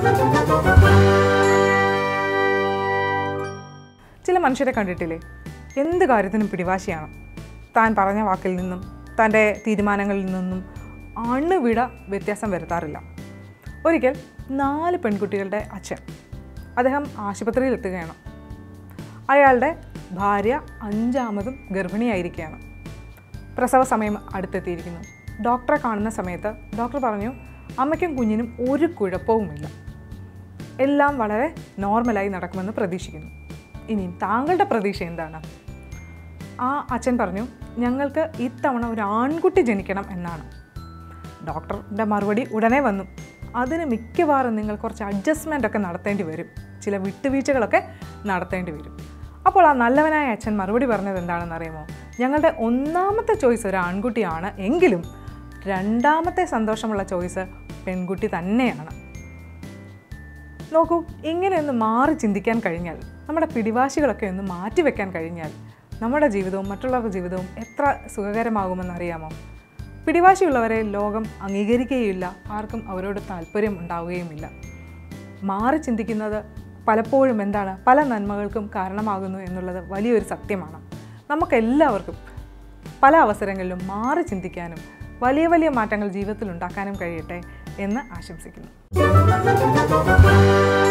ചില മനുഷ്യരെ കണ്ടിട്ടില്ലേ എന്ത് കാര്യത്തിനും പിടിവാശിയാണ് താൻ പറഞ്ഞ വാക്കിൽ നിന്നും തൻ്റെ തീരുമാനങ്ങളിൽ നിന്നും അണുവിട വ്യത്യാസം വരുത്താറില്ല ഒരിക്കൽ നാല് പെൺകുട്ടികളുടെ അച്ഛൻ അദ്ദേഹം ആശുപത്രിയിൽ എത്തുകയാണ് അയാളുടെ ഭാര്യ അഞ്ചാമതും ഗർഭിണിയായിരിക്കുകയാണ് പ്രസവ സമയം അടുത്തെത്തിയിരിക്കുന്നു ഡോക്ടറെ കാണുന്ന സമയത്ത് ഡോക്ടർ പറഞ്ഞു അമ്മയ്ക്കും കുഞ്ഞിനും ഒരു കുഴപ്പവുമില്ല എല്ലാം വളരെ നോർമലായി നടക്കുമെന്ന് പ്രതീക്ഷിക്കുന്നു ഇനിയും താങ്കളുടെ പ്രതീക്ഷ എന്താണ് ആ അച്ഛൻ പറഞ്ഞു ഞങ്ങൾക്ക് ഇത്തവണ ഒരു ആൺകുട്ടി ജനിക്കണം എന്നാണ് ഡോക്ടറുടെ മറുപടി ഉടനെ വന്നു അതിന് മിക്കവാറും നിങ്ങൾ കുറച്ച് അഡ്ജസ്റ്റ്മെൻ്റ് ഒക്കെ നടത്തേണ്ടി വരും ചില വിട്ടുവീഴ്ചകളൊക്കെ നടത്തേണ്ടി വരും അപ്പോൾ ആ നല്ലവനായ അച്ഛൻ മറുപടി പറഞ്ഞത് എന്താണെന്ന് അറിയുമോ ഞങ്ങളുടെ ഒന്നാമത്തെ ചോയ്സ് ഒരു ആൺകുട്ടിയാണ് എങ്കിലും രണ്ടാമത്തെ സന്തോഷമുള്ള ചോയ്സ് പെൺകുട്ടി തന്നെയാണ് നോക്കൂ ഇങ്ങനെയൊന്ന് മാറി ചിന്തിക്കാൻ കഴിഞ്ഞാൽ നമ്മുടെ പിടിവാശികളൊക്കെ ഒന്ന് മാറ്റിവെക്കാൻ കഴിഞ്ഞാൽ നമ്മുടെ ജീവിതവും മറ്റുള്ളവരുടെ ജീവിതവും എത്ര സുഖകരമാകുമെന്ന് അറിയാമോ പിടിവാശിയുള്ളവരെ ലോകം അംഗീകരിക്കുകയില്ല ആർക്കും അവരോട് താല്പര്യം ഉണ്ടാവുകയുമില്ല മാറി ചിന്തിക്കുന്നത് പലപ്പോഴും എന്താണ് പല നന്മകൾക്കും കാരണമാകുന്നു എന്നുള്ളത് വലിയൊരു സത്യമാണ് നമുക്കെല്ലാവർക്കും പല അവസരങ്ങളിലും മാറി ചിന്തിക്കാനും വലിയ വലിയ മാറ്റങ്ങൾ ജീവിതത്തിൽ ഉണ്ടാക്കാനും കഴിയട്ടെ എന്ന് ആശംസിക്കുന്നു